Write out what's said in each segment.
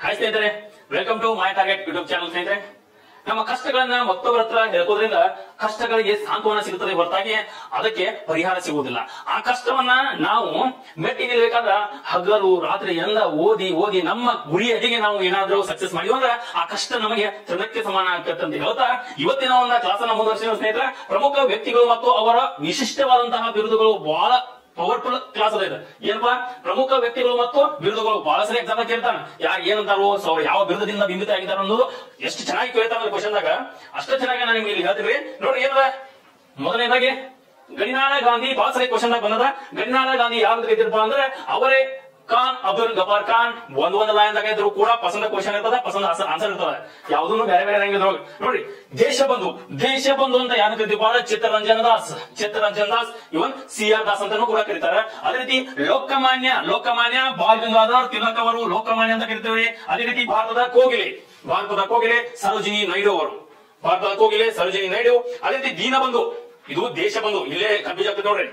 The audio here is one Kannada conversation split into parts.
ಹಾಯ್ ಸ್ನೇಹಿತರೆ welcome to my target YouTube channel ಸ್ನೇಹಿತರೆ ನಮ್ಮ ಕಷ್ಟಗಳನ್ನ ಮತ್ತೊಬ್ಬರ ಹತ್ರ ಹೇಳ್ಕೋದ್ರಿಂದ ಕಷ್ಟಗಳಿಗೆ ಸಾಂತ್ವನ ಸಿಗುತ್ತದೆ ಹೊರತಾಗಿ ಅದಕ್ಕೆ ಪರಿಹಾರ ಸಿಗುವುದಿಲ್ಲ ಆ ಕಷ್ಟವನ್ನ ನಾವು ಮೆಟ್ಟಿ ನಿಲ್ಬೇಕಾದ್ರ ಹಗಲು ರಾತ್ರಿ ಎಲ್ಲ ಓದಿ ಓದಿ ನಮ್ಮ ಗುರಿಯದಿಗೆ ನಾವು ಏನಾದ್ರೂ ಸಕ್ಸಸ್ ಮಾಡಿದ್ವಿ ಅಂದ್ರೆ ಆ ಕಷ್ಟ ನಮಗೆ ತೃಣಕ್ಕೆ ಸಮಾನ ಆಗ್ತದೆ ಅಂತ ಹೇಳ್ತಾ ಇವತ್ತಿನ ಒಂದು ಕ್ಲಾಸ್ ಅನ್ನ ಮುಂದುವರಿಸಿದ ಸ್ನೇಹಿತರೆ ಪ್ರಮುಖ ವ್ಯಕ್ತಿಗಳು ಮತ್ತು ಅವರ ವಿಶಿಷ್ಟವಾದಂತಹ ಬಿರುದುಗಳು ಬಹಳ ಪವರ್ಫುಲ್ ಕ್ಲಾಸ್ ಅದ ಇದು ಏನಪ್ಪಾ ಪ್ರಮುಖ ವ್ಯಕ್ತಿಗಳು ಮತ್ತು ಬಿರುದುಗಳು ಬಹಳ ಸರಿ ಎಕ್ಸಾಮ್ ಕೇಳ್ತಾನೆ ಯಾರು ಏನಂತಾರೋ ಸೊ ಯಾವ ಬಿರುದದಿಂದ ಬಿಂಬಿತ ಆಗಿದಾರ ಅನ್ನೋದು ಎಷ್ಟು ಚೆನ್ನಾಗಿ ಕೇಳ್ತಾನ ಕ್ವಶನ್ ದಾಗ ಅಷ್ಟ ಚೆನ್ನಾಗಿ ನಾನು ನಿಮ್ಗೆ ಇಲ್ಲಿ ಹೇಳ್ತೀವಿ ನೋಡ್ರಿ ಏನದ ಮೊದಲನೇದಾಗಿ ಗಡಿನಾಳ ಗಾಂಧಿ ಬಹಳ ಸರಿ ಕ್ವಶನ್ ದಾಗ ಬಂದದ ಗಡಿನಾಳ ಗಾಂಧಿ ಯಾವ್ದು ಇದ್ರಪ್ಪ ಅಂದ್ರೆ ಅವರೇ ಖಾನ್ ಅಬ್ದುಲ್ ಗಫಾರ್ ಖಾನ್ ಒಂದ್ ಒಂದ್ ಲೈನ್ ದಾಗ ಇದ್ರು ಕೂಡ ಪಸಂದ ಕ್ವಶನ್ ಇರ್ತದ ಪಸಂದ ಆನ್ಸರ್ ಇರ್ತದ ಯಾವ್ದನ್ನು ಬೇರೆ ಬೇರೆ ಹೆಂಗಿದ್ರು ನೋಡ್ರಿ ದೇಶ ಬಂಧು ದೇಶ ಬಂಧು ಅಂತ ಯಾರು ಕರಿತೀವಿ ಚಿತ್ತರಂಜನ್ ದಾಸ್ ಚಿತ್ತರಂಜನ್ ದಾಸ್ ಇವನ್ ಸಿ ಆರ್ ದಾಸ್ ಅಂತಾನು ಕೂಡ ಕರೀತಾರೆ ಅದೇ ರೀತಿ ಲೋಕಮಾನ್ಯ ಲೋಕಮಾನ್ಯ ಬಾಲ್ ಗಂಗಾಧರ್ ತಿಲಕ್ ಅವರು ಲೋಕಮಾನ್ಯ ಅಂತ ಕರಿತೀವಿ ಅದೇ ರೀತಿ ಭಾರತದ ಕೋಗಿಲೆ ಭಾರತದ ಕೋಗಿಲೆ ಸರೋಜಿನಿ ನೈಡು ಅವರು ಭಾರತದ ಕೋಗಿಲೆ ಸರೋಜಿನಿ ನೈಡು ಅದೇ ರೀತಿ ದೀನಬಂಧು ಇದು ದೇಶ ಬಂಧು ಇಲ್ಲೇ ಕನ್ಫ್ಯೂಸ್ ಆಗ್ತದೆ ನೋಡ್ರಿ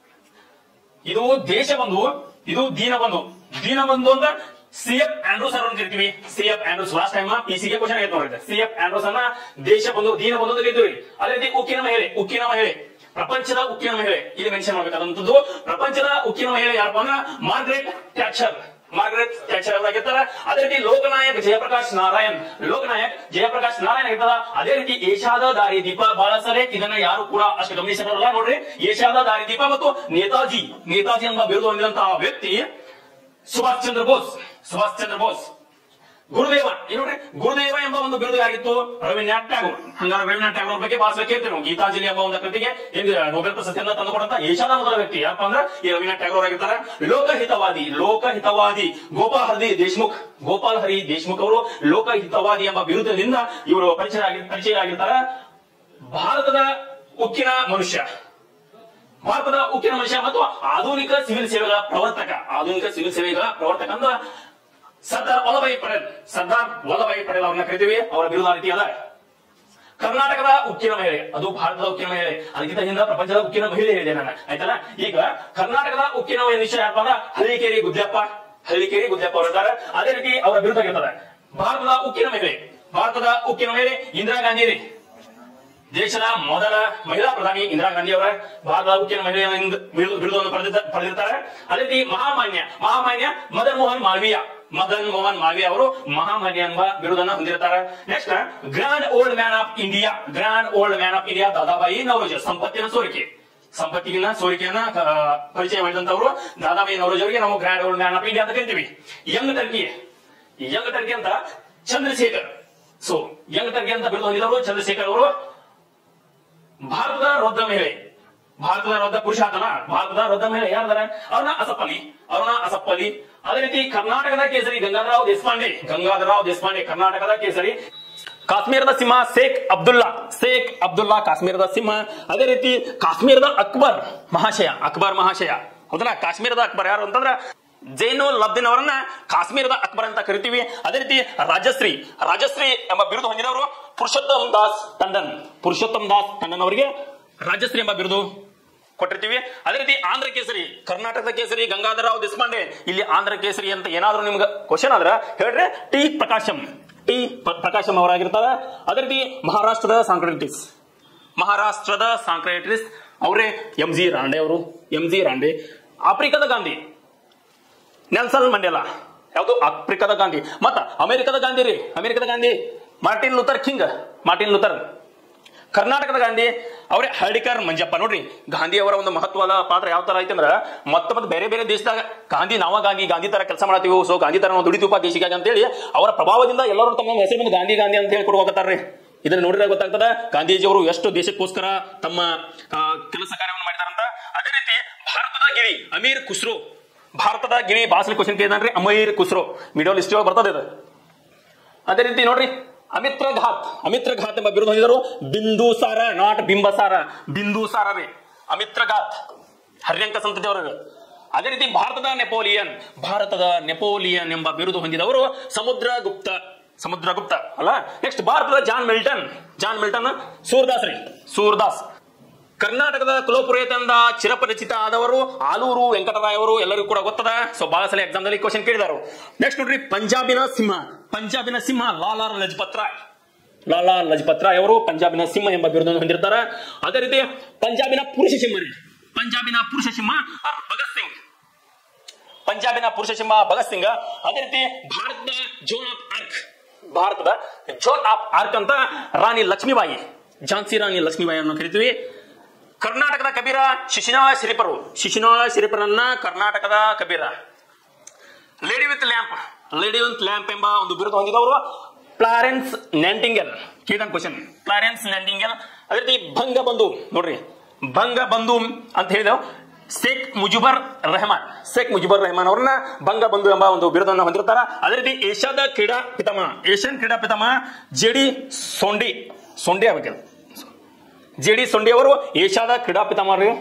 ಇದು ದೇಶ ಬಂಧು ಇದು ದೀನ ಬಂಧು ದೀನ ಬಂಧು ಅಂತ ಸಿ ಎಫ್ ಆಂಡ್ರೂಸ್ ಅವ್ರನ್ನ ಕರಿತೀವಿ C F Andrews last time P C ಗೆ ಕ್ವಶನ್ ಆಯ್ತು ನೋಡಿದ್ರೆ ಸಿ ಎಫ್ ಆಂಡ್ರೂಸ್ ಅನ್ನ ದೇಶ ಬಂಧು ದೀನ ಬಂಧು ಅಂತ ಕರಿತೀವಿ ಅದೇ ರೀತಿ ಉಕ್ಕಿನ ಮಹಿಳೆ ಉಕ್ಕಿನ ಮಹಿಳೆ ಪ್ರಪಂಚದ ಉಕ್ಕಿನ ಮಹಿಳೆ ಇಲ್ಲಿ ಮೆನ್ಷನ್ ಮಾಡ್ಬೇಕಾದಂತದ್ದು ಪ್ರಪಂಚದ ಉಕ್ಕಿನ ಮಹಿಳೆ ಯಾರಪ್ಪ ಅಂದ್ರೆ ಮಾರ್ಗ್ರೆಟ್ ಟ್ಯಾಚರ್ ಮಾರ್ಗ್ರೆಟ್ ಟ್ಯಾಚರ್ ಅವರಾಗಿರ್ತಾರ ಅದೇ ರೀತಿ ಲೋಕನಾಯಕ್ ಜಯಪ್ರಕಾಶ್ ನಾರಾಯಣ್ ಲೋಕನಾಯಕ್ ಜಯಪ್ರಕಾಶ್ ನಾರಾಯಣ್ ಆಗಿರ್ತಾರ ಅದೇ ರೀತಿ ಏಷ್ಯಾದ ದಾರಿ ದೀಪ ಬಹಳ ಸರಿ ಇದನ್ನ ಯಾರು ಕೂಡ ಅಷ್ಟು ಗಮನಿಸಿರಲ್ಲ ನೋಡ್ರಿ ಏಷ್ಯಾದ ದಾರಿ ದೀಪ ಮತ್ತು ನೇತಾಜಿ ನೇತಾಜಿ ಎಂಬ ಬಿರುದು ಹೊಂದಿದಂತಹ ವ್ಯಕ್ತಿ ಸುಭಾಷ್ ಚಂದ್ರ ಬೋಸ್ ಸುಭಾಷ್ ಚಂದ್ರ ಬೋಸ್ ಗುರುದೇವ ಈ ನೋಡ್ರಿ ಗುರುದೇವ ಎಂಬ ಒಂದು ಬಿರುದು ಯಾರಿತ್ತು ರವೀಂದ್ರನಾಥ್ ಟ್ಯಾಗೋರ್ ಹಂಗಾರೆ ರವೀಂದ್ರನಾಥ್ ಟ್ಯಾಗೋರ್ ಬಗ್ಗೆ ಭಾಳ ಕೇಳ್ತೇವೆ ನಾವು ಗೀತಾಂಜಲಿ ಎಂಬ ಒಂದು ಕೃತಿಗೆ ಏನು ನೊಬೆಲ್ ಪ್ರಶಸ್ತಿಯನ್ನ ತಂದುಕೊಡಂತ ಏಷ್ಯಾದ ಮೊದಲ ವ್ಯಕ್ತಿ ಯಾರಪ್ಪ ಅಂದ್ರೆ ಈ ರವೀಂದ್ರನಾಥ್ ಟ್ಯಾಗೋರ್ ಆಗಿರ್ತಾರೆ ಲೋಕಹಿತವಾದಿ ಲೋಕಹಿತವಾದಿ ಗೋಪಾಲ್ ಹರಿ ದೇಶ್ಮುಖ್ ಗೋಪಾಲ್ ಹರಿ ದೇಶ್ಮುಖ್ ಅವರು ಲೋಕಹಿತವಾದಿ ಎಂಬ ಬಿರುದಿನಿಂದ ಇವರು ಪರಿಚಯ ಆಗಿ ಪರಿಚಯ ಆಗಿರ್ತಾರೆ ಭಾರತದ ಉಕ್ಕಿನ ಮನುಷ್ಯ ಭಾರತದ ಉಕ್ಕಿನ ಮನುಷ್ಯ ಮತ್ತು ಆಧುನಿಕ ಸಿವಿಲ್ ಸೇವೆಗಳ ಪ್ರವರ್ತಕ ಆಧುನಿಕ ಸಿವಿಲ್ ಸೇವೆಗಳ ಪ್ರವರ್ತಕ ಅಂತ ಸರ್ದಾರ್ ವಲ್ಲಭಾಯಿ ಪಟೇಲ್ ಸರ್ದಾರ್ ವಲ್ಲಭಾಯಿ ಪಟೇಲ್ ಅವ್ರನ್ನ ಕರಿತೀವಿ ಅವರ ವಿರುದ್ಧ ರೀತಿ ಅದ ಕರ್ನಾಟಕದ ಉಕ್ಕಿನ ಮಹಿಳೆ ಅದು ಭಾರತದ ಉಕ್ಕಿನ ಮಹಿಳೆ ಅದಕ್ಕಿಂತ ಹಿಂದ ಪ್ರಪಂಚದ ಉಕ್ಕಿನ ಮಹಿಳೆ ಹೇಳಿದೆ ನಾನು ಆಯ್ತಲ್ಲ ಈಗ ಕರ್ನಾಟಕದ ಉಕ್ಕಿನ ನಿಶ್ಚಯ ಯಾರಪ್ಪ ಅಂದ್ರೆ ಹಳ್ಳಿಕೇರಿ ಗುದ್ದಪ್ಪ ಹಳ್ಳಿಕೇರಿ ಗುದ್ದಪ್ಪ ಅವರಿದ್ದಾರೆ ಅದೇ ರೀತಿ ಅವರ ವಿರುದ್ಧ ಇರ್ತದೆ ಭಾರತದ ಉಕ್ಕಿನ ಮಹಿಳೆ ಭಾರತದ ಉಕ್ಕಿನ ಮಹಿಳೆ ಇಂದಿರಾ ಗಾಂಧಿ ರೀ ದೇಶದ ಮೊದಲ ಮಹಿಳಾ ಪ್ರಧಾನಿ ಇಂದಿರಾ ಗಾಂಧಿ ಅವರ ಭಾರತದ ಉಕ್ಕಿನ ಮಹಿಳೆಯಿಂದ ಬಿರುದನ್ನು ಪಡೆದಿದ್ದ- ಪಡೆದಿರ್ತಾರೆ ಅದೇ ರೀತಿ ಮಹಾಮಾನ್ಯ ಮಹಾಮಾನ್ಯ ಮದನ್ ಮೋಹನ್ ಮಾಲ್ವೀಯ ಮದನ್ ಮೋಹನ್ ಮಾಲ್ವೀಯ ಅವರು ಮಹಾಮಾನ್ಯ ಎಂಬ ಬಿರುದನ್ನು ಹೊಂದಿರ್ತಾರೆ next grand old man of India grand old man of India Dadabhai Naoroji ಸಂಪತ್ತಿನ ಸೋರಿಕೆ ಸಂಪತ್ತಿನ ಸೋರಿಕೆಯನ್ನ ಆ, ಪರಿಚಯ ಮಾಡಿದಂತವರು ದಾದಾಬಾಯಿ ನವರೋಜ್ ಅವರಿಗೆ ನಾವು grand old man of India ಅಂತ ಕರಿತೀವಿ ಯಂಗ್ ಟರ್ಕಿ ಯಂಗ್ ಟರ್ಕಿ ಅಂತ ಚಂದ್ರಶೇಖರ್ ಸೊ ಯಂಗ್ ಟರ್ಕಿ ಅಂತ ಬಿರುದು ಹೊಂದಿದವರು ಚಂದ್ರಶೇಖರ್ ಅವರು ಭಾರತದ ರೊದ್ದ ಮಹಿಳೆ ಭಾರತದ ರೊದ್ದ ಪುರುಷ ಆತನ ಭಾರತದ ರೊದ್ದ ಮಹಿಳೆ ಯಾರ್ದಾರ ಅವ್ರನ್ನ ಅಸಫ್ ಅಲಿ ಅವ್ರನ್ನ ಅಸಫ್ ಅಲಿ ಅದೇ ರೀತಿ ಕರ್ನಾಟಕದ ಕೇಸರಿ ಗಂಗಾಧರರಾವ್ ದೇಶಪಾಂಡೆ ಗಂಗಾಧರರಾವ್ ದೇಶಪಾಂಡೆ ಕರ್ನಾಟಕದ ಕೇಸರಿ ಕಾಶ್ಮೀರದ ಸಿಂಹ ಶೇಖ್ ಅಬ್ದುಲ್ಲಾ ಶೇಖ್ ಅಬ್ದುಲ್ಲಾ ಕಾಶ್ಮೀರದ ಸಿಂಹ ಅದೇ ರೀತಿ ಕಾಶ್ಮೀರದ ಅಕ್ಬರ್ ಮಹಾಶಯ ಅಕ್ಬರ್ ಮಹಾಶಯ ಹೌದಲ್ಲ ಕಾಶ್ಮೀರದ ಅಕ್ಬರ್ ಯಾರು ಅಂತಂದ್ರ ಜೈನುಲ್ ಲಬ್ದಿನ್ ಅವರನ್ನ ಕಾಶ್ಮೀರದ ಅಕ್ಬರ್ ಅಂತ ಕರಿತೀವಿ ಅದೇ ರೀತಿ ರಾಜಶ್ರೀ ರಾಜಶ್ರೀ ಎಂಬ ಬಿರುದು ಹೊಂದಿದವರು ಪುರುಷೋತ್ತಮ್ ದಾಸ್ ಟಂಡನ್ ಪುರುಷೋತ್ತಮ್ ದಾಸ್ ಟಂಡನ್ ಅವರಿಗೆ ರಾಜಶ್ರೀ ಎಂಬ ಬಿರುದು ಕೊಟ್ಟಿರ್ತೀವಿ ಅದೇ ರೀತಿ ಆಂಧ್ರ ಕೇಸರಿ ಕರ್ನಾಟಕದ ಕೇಸರಿ ಗಂಗಾಧರರಾವ್ ದೇಶಪಾಂಡೆ ಇಲ್ಲಿ ಆಂಧ್ರ ಕೇಸರಿ ಅಂತ ಏನಾದ್ರೂ ನಿಮ್ಗೆ ಕ್ವಶನ್ ಆದ್ರ ಹೇಳ್ರಿ ಟಿ ಪ್ರಕಾಶಂ ಟಿ ಪ- ಪ್ರಕಾಶಂ ಅವರಾಗಿರ್ತಾರ ಅದೇ ರೀತಿ ಮಹಾರಾಷ್ಟ್ರದ ಸಾಂಕ್ರೆಟಿಸ್ ಮಹಾರಾಷ್ಟ್ರದ ಸಾಂಕ್ರೆಟಿಸ್ ಅವರೇ ಎಂ ಜಿ ರಾಂಡೆ ಅವರು ಎಂ ಜಿ ರಾಂಡೆ ಆಫ್ರಿಕಾದ ಗಾಂಧಿ ನೆಲ್ಸನ್ ಮಂಡೇಲಾ ಯಾವುದು ಆಫ್ರಿಕಾದ ಗಾಂಧಿ ಮತ್ತ ಅಮೆರಿಕದ ಗಾಂಧಿ ರೀ ಅಮೆರಿಕದ Gandhi Martin Luther King Martin Luther ಕರ್ನಾಟಕದ ಗಾಂಧಿ ಅವರೇ ಹಳ್ಳಿಕರ್ ಮಂಜಪ್ಪ ನೋಡ್ರಿ ಗಾಂಧಿ ಅವರ ಒಂದು ಮಹತ್ವದ ಪಾತ್ರ ಯಾವ ತರ ಐತೆ ಅಂದ್ರ ಮತ್ತೆ ಮತ್ತೆ ಬೇರೆ ಬೇರೆ ದೇಶದಾಗ ಗಾಂಧಿ ನಾವಾಗಿ ಗಾಂಧಿ ತರ ಕೆಲಸ ಮಾಡ್ತೀವಿ ಸೊ ಗಾಂಧಿ ತರ ನಾವು ದುಡಿತೀವಪ್ಪ ದೇಶಿಗಾಗಿ ಅಂತೇಳಿ ಅವರ ಪ್ರಭಾವದಿಂದ ಎಲ್ಲರೂ ತಮ್ಮ ಹೆಸರು ಮುಂದೆ ಗಾಂಧಿ ಗಾಂಧಿ ಅಂತ ಹೇಳಿ ಕೊಡ್ಬೇಕಾರ್ರಿ ಇದನ್ನ ನೋಡಿದ್ರೆ ಗೊತ್ತಾಗ್ತದ ಗಾಂಧೀಜಿಯವರು ಎಷ್ಟು ದೇಶಕ್ಕೋಸ್ಕರ ತಮ್ಮ ಆ, ಕೆಲಸ ಕಾರ್ಯವನ್ನು ಮಾಡಿದಾರಂತ ಅದೇ ರೀತಿ ಭಾರತದ ಗಿರಿ ಅಮೀರ್ ಖುಸ್ರೋ ಭಾರತದ ಗಿರಿ ಭಾಷೆ ಕ್ವಶನ್ ಕೇಳಿದ್ರಿ ಅಮೀರ್ ಖುಸ್ರೋ ಮಿಡಲ್ ಹಿಸ್ಟ್ರಿ ಒಳಗೆ ಬರ್ತದೆ ಇದು ಅದೇ ರೀತಿ ನೋಡ್ರಿ ಅಮಿತ್ರ ಘಾತ್ ಅಮಿತ್ರ ಘಾತ್ ಎಂಬ ಬಿರುದು ಹೊಂದಿದರು ಬಿಂದುಸಾರ ನಾಟ್ ಬಿಂಬಸಾರ ಬಿಂದುಸಾರ ರೀ ಅಮಿತ್ರ ಘಾತ್ ಹರ್ಯಂಕ ಸಂತತಿ ಅವರು ಅದೇ ರೀತಿ ಭಾರತದ ನೆಪೋಲಿಯನ್ ಭಾರತದ ನೆಪೋಲಿಯನ್ ಎಂಬ ಬಿರುದು ಹೊಂದಿದವರು ಸಮುದ್ರ ಗುಪ್ತ ಸಮುದ್ರ ಗುಪ್ತ ಅಲ್ಲ ನೆಕ್ಸ್ಟ್ ಭಾರತದ John Milton John Milton Surdas ರೀ ಸೂರ್ದಾಸ್ ಕರ್ನಾಟಕದ ಕುಲಪುರೋಹಿತಂದ ಚಿರಪರಿಚಿತ ಆದವರು ಆಲೂರು ವೆಂಕಟರಾಯ್ ಅವರು ಎಲ್ಲರಿಗೂ ಕೂಡ ಗೊತ್ತದ ಸೊ ಬಹಳ ಸಲ ಎಕ್ಸಾಮ್ ದಲ್ಲಿ ಕ್ವಶನ್ ಕೇಳಿದಾರು ನೆಕ್ಸ್ಟ್ ನೋಡ್ರಿ ಪಂಜಾಬಿನ ಸಿಂಹ ಪಂಜಾಬಿನ ಸಿಂಹ ಲಾಲಾ ಲಜಪತ್ ರಾಯ್ ಲಾಲಾ ಲಜಪತ್ ರಾಯ್ ಅವರು ಪಂಜಾಬಿನ ಸಿಂಹ ಎಂಬ ಬಿರುದನ್ನು ಹೊಂದಿರ್ತಾರೆ ಅದೇ ರೀತಿ ಪಂಜಾಬಿನ ಪುರುಷ ಸಿಂಹ ರೀ. ಪಂಜಾಬಿನ ಪುರುಷ ಸಿಂಹ ಆ, ಭಗತ್ ಸಿಂಗ್ ಪಂಜಾಬಿನ ಪುರುಷ ಸಿಂಹ ಭಗತ್ ಸಿಂಗ್ ಅದೇ ರೀತಿ ಭಾರತದ ಜೋನ್ ಆಫ್ ಆರ್ಕ್ ಭಾರತದ ಜೋನ್ ಆಫ್ ಆರ್ಕ್ ಅಂತ ರಾಣಿ ಲಕ್ಷ್ಮೀಬಾಯಿ ಝಾನ್ಸಿ ರಾಣಿ ಲಕ್ಷ್ಮೀಬಾಯಿ ಅನ್ನು ಕರಿತೀವಿ ಕರ್ನಾಟಕದ ಕಬೀರ ಶಿಶಿನಾಳ ಶಿರಿಪರು ಶಿಶಿನಾಳ ಶಿರಿಪರನ್ನ ಕರ್ನಾಟಕದ Kabir lady with lamp lady with lamp ಎಂಬ ಒಂದು ಬಿರುದು ಹೊಂದಿದವರು ಪ್ಲಾರೆನ್ಸ್ ನೆಂಟಿಂಗೆಲ್ ಕೇಳಿದ ಕ್ವಶನ್ ಪ್ಲಾರೆನ್ಸ್ ನೆಂಟಿಂಗೆಲ್ ಅದೇ ರೀತಿ ಭಂಗಬಂಧು ನೋಡ್ರಿ ಭಂಗಬಂಧು ಅಂತ ಹೇಳಿದೆವು ಶೇಖ್ ಮುಜಿಬರ್ ರೆಹಮಾನ್ ಶೇಖ್ ಮುಜಿಬರ್ ರೆಹಮಾನ್ ಅವ್ರನ್ನ ಭಂಗಬಂಧು ಎಂಬ ಒಂದು ಬಿರುದನ್ನು ಹೊಂದಿರ್ತಾರ ಅದೇ ರೀತಿ ಏಷ್ಯಾದ ಕ್ರೀಡಾ ಪಿತಾಮಹ ಏಷ್ಯನ್ ಕ್ರೀಡಾ ಪಿತಾಮಹ ಜೆ ಡಿ ಸೊಂಡಿ ಸೊಂಡಿ ಆಗ್ಬೇಕಿಲ್ಲ ಜೆ ಡಿ ಸೊಂಡಿ ಅವರು ಏಷ್ಯಾದ ಕ್ರೀಡಾ ಪಿತಾಮಹರು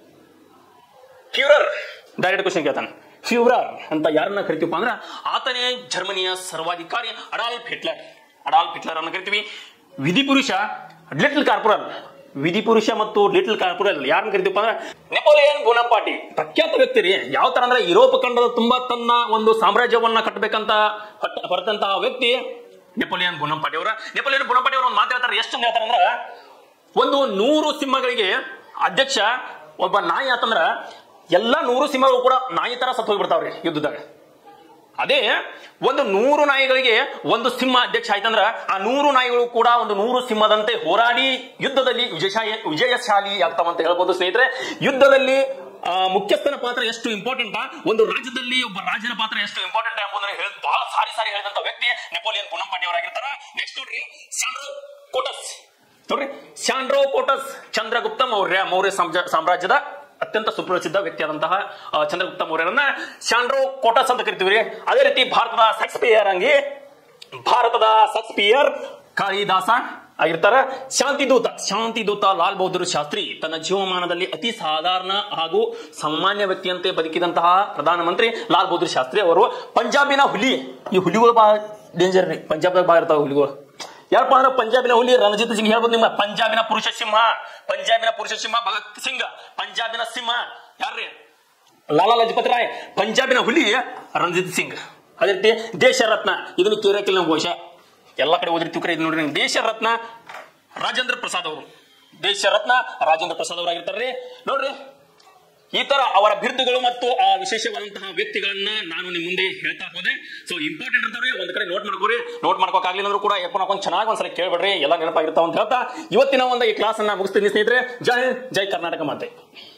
ಫ್ಯೂರರ್ ಡೈರೆಕ್ಟ್ ಕ್ವಶನ್ ಕೇಳ್ತಾನೆ ಫ್ಯೂರರ್ ಅಂತ ಯಾರನ್ನ ಕರಿತೀವಪ್ಪ ಅಂದ್ರೆ ಆತನೇ ಜರ್ಮನಿಯ ಸರ್ವಾಧಿಕಾರಿ ಅಡಾಲ್ಫ್ ಹಿಟ್ಲರ್ ಅಡಾಲ್ಫ್ ಹಿಟ್ಲರ್ ಅನ್ನು ಕರಿತೀವಿ ವಿಧಿ ಪುರುಷ ಲಿಟಲ್ ಕಾರ್ಪೊರಲ್ ವಿಧಿ ಪುರುಷ ಮತ್ತು ಲಿಟಲ್ ಕಾರ್ಪೊರಲ್ ಯಾರನ್ನ ಕರಿತೀವಪ್ಪ ಅಂದ್ರೆ ನೆಪೋಲಿಯನ್ ಬೋನಪಾಟಿ ಪ್ರಖ್ಯಾತ ವ್ಯಕ್ತಿ ರೀ ಯಾವ ತರ ಅಂದ್ರೆ ಯುರೋಪ್ ಖಂಡದ ತುಂಬಾ ತನ್ನ ಒಂದು ಸಾಮ್ರಾಜ್ಯವನ್ನ ಕಟ್ಟಬೇಕಂತ ಹೊಟ್ಟ- ಹೊರಟಂತಹ ವ್ಯಕ್ತಿ ನೆಪೋಲಿಯನ್ ಬೋನಪಾಟಿ ಅವರ ನೆಪೋಲಿಯನ್ ಬೋನಪಾಟಿ ಅವರು ಒಂದು ಮಾತು ಹೇಳ್ತಾರೆ ಎಷ್ಟು ಹೇಳ್ತಾರೆ ಅಂದ್ರೆ ಒಂದು ನೂರು ಸಿಂಹಗಳಿಗೆ ಅಧ್ಯಕ್ಷ ಒಬ್ಬ ನಾಯಿ ಆತಂದ್ರ ಎಲ್ಲಾ ನೂರು ಸಿಂಹಗಳು ಕೂಡ ನಾಯಿ ತರ ಸತ್ತು ಹೋಗ್ಬಿಡ್ತಾವ್ರಿ ಯುದ್ಧದಾಗ ಅದೇ ಒಂದು ನೂರು ನಾಯಿಗಳಿಗೆ ಒಂದು ಸಿಂಹ ಅಧ್ಯಕ್ಷ ಆಯ್ತಂದ್ರ ಆ ನೂರು ನಾಯಿಗಳು ಕೂಡ ಒಂದು ನೂರು ಸಿಂಹದಂತೆ ಹೋರಾಡಿ ಯುದ್ಧದಲ್ಲಿ ವಿಜಯಶಾಲಿ ವಿಜಯಶಾಲಿ ಆಗ್ತಾವಂತ ಹೇಳ್ಬೋದು ಸ್ನೇಹಿತರೆ ಯುದ್ಧದಲ್ಲಿ ಆ, ಮುಖ್ಯಸ್ಥನ ಪಾತ್ರ ಎಷ್ಟು ಇಂಪಾರ್ಟೆಂಟ್ ಒಂದು ರಾಜ್ಯದಲ್ಲಿ ಒಬ್ಬ ರಾಜನ ಪಾತ್ರ ಎಷ್ಟು ಇಂಪಾರ್ಟೆಂಟ್ ಎಂಬುದನ್ನು ಹೇಳ ಬಹಳ ಸಾರಿ ಸಾರಿ ಹೇಳಿದಂತ ವ್ಯಕ್ತಿ ನೆಪೋಲಿಯನ್ ಬುನಂಪಾಟಿ ಅವರಾಗಿರ್ತಾರ ನೆಕ್ಸ್ಟ್ ನೋಡ್ರಿ ಸ್ಯಾಂಡ್ರೋ ಕೋಟಸ್ ನೋಡ್ರಿ ಸ್ಯಾಂಡ್ರೋ ಕೋಟಸ್ ಚಂದ್ರಗುಪ್ತ ಮೌರ್ಯ ಮೌರ್ಯ ಸಾಮ್ರಾಜ್ಯ- ಸಾಮ್ರಾಜ್ಯದ ಅತ್ಯಂತ ಸುಪ್ರಸಿದ್ಧ ವ್ಯಕ್ತಿಯಾದಂತಹ ಆ, ಚಂದ್ರಗುಪ್ತ ಮೌರ್ಯರನ್ನ ಸ್ಯಾಂಡ್ರೋ ಕೋಟಸ್ ಅಂತ ಕರಿತೀವಿ ಅದೇ ರೀತಿ ಭಾರತದ ಸೆಕ್ಸ್ಪಿಯರ್ ಅಂಗಿ ಭಾರತದ ಸೆಕ್ಸ್ಪಿಯರ್ ಕಾಳಿದಾಸ ಆಗಿರ್ತಾರ ಶಾಂತಿದೂತ ಶಾಂತಿದೂತ ಲಾಲ್ ಬಹದ್ದೂರ್ ಶಾಸ್ತ್ರಿ ತನ್ನ ಜೀವಮಾನದಲ್ಲಿ ಅತಿ ಸಾಧಾರಣ ಹಾಗೂ ಸಾಮಾನ್ಯ ವ್ಯಕ್ತಿಯಂತೆ ಬದುಕಿದಂತಹ ಪ್ರಧಾನಮಂತ್ರಿ ಲಾಲ್ ಬಹದ್ದೂರ್ ಶಾಸ್ತ್ರಿ ಅವರು ಪಂಜಾಬಿನ ಹುಲಿ ಈ ಹುಲಿಗಳು ಬಹಳ ಡೇಂಜರ್ ರೀ ಪಂಜಾಬ್ದಾಗ ಬಹಳ ಇರ್ತಾವ ಹುಲಿಗಳು ಯಾರಪ್ಪ ಅಂದ್ರೆ ಪಂಜಾಬಿನ ಹುಲಿ ರಣಜಿತ್ ಸಿಂಗ್ ಹೇಳ್ಬೋದು ನಿಮ್ಮ ಪಂಜಾಬಿನ ಪುರುಷ ಸಿಂಹ ಪಂಜಾಬಿನ ಪುರುಷ ಸಿಂಹ ಭಗತ್ ಸಿಂಗ್ ಪಂಜಾಬಿನ ಸಿಂಹ ಯಾರ್ರಿ ಲಾಲಾ ಲಜಪತ್ ರಾಯ್ ಪಂಜಾಬಿನ ಹುಲಿ ರಣಜಿತ್ ಸಿಂಗ್ ಅದೇ ರೀತಿ ದೇಶ ರತ್ನ ಇದನ್ನು ಕೇರಕಿಲ್ಲ ನಾವು ಬಹುಶಃ ಎಲ್ಲ ಕಡೆ ಓದಿರ್ತೀವಿ ಕರೆ ಇದು ನೋಡ್ರಿ ನಂಗೆ ದೇಶ ರತ್ನ ರಾಜೇಂದ್ರ ಪ್ರಸಾದ್ ಅವರು ದೇಶ ರತ್ನ ರಾಜೇಂದ್ರ ಪ್ರಸಾದ್ ಅವರಾಗಿರ್ತಾರೆ ನೋಡ್ರಿ ಈ ತರ ಅವರ ಬಿರುದುಗಳು ಮತ್ತು ಆ ವಿಶೇಷವಾದಂತಹ ವ್ಯಕ್ತಿಗಳನ್ನ ನಾನು ನಿಮ್ ಮುಂದೆ ಹೇಳ್ತಾ ಹೋದೆ ಸೊ ಇಂಪಾರ್ಟೆಂಟ್ ಅಂತಾರೆ ಒಂದ್ ಕಡೆ ನೋಟ್ ಮಾಡ್ಕೋರಿ ನೋಟ್ ಮಾಡ್ಕೋಕಾಗ್ಲಿಲ್ಲ ಅಂದ್ರೂ ಕೂಡ ಎಪ್ಪ ಹಾಕೊಂಡು ಚೆನ್ನಾಗಿ ಒಂದ್ಸಲ ಕೇಳ್ಬೇಡ್ರಿ ಎಲ್ಲ ನೆನಪಾಗಿರ್ತಾವ ಅಂತ ಹೇಳ್ತಾ ಇವತ್ತಿನ ಒಂದು ಈ ಕ್ಲಾಸ್ ಅನ್ನ ಮುಗಿಸ್ತೀನಿ ಸ್ನೇಹಿತರೆ ಜೈ ಹಿಂದ್, ಜೈ ಕರ್ನಾಟಕ ಮಾತೆ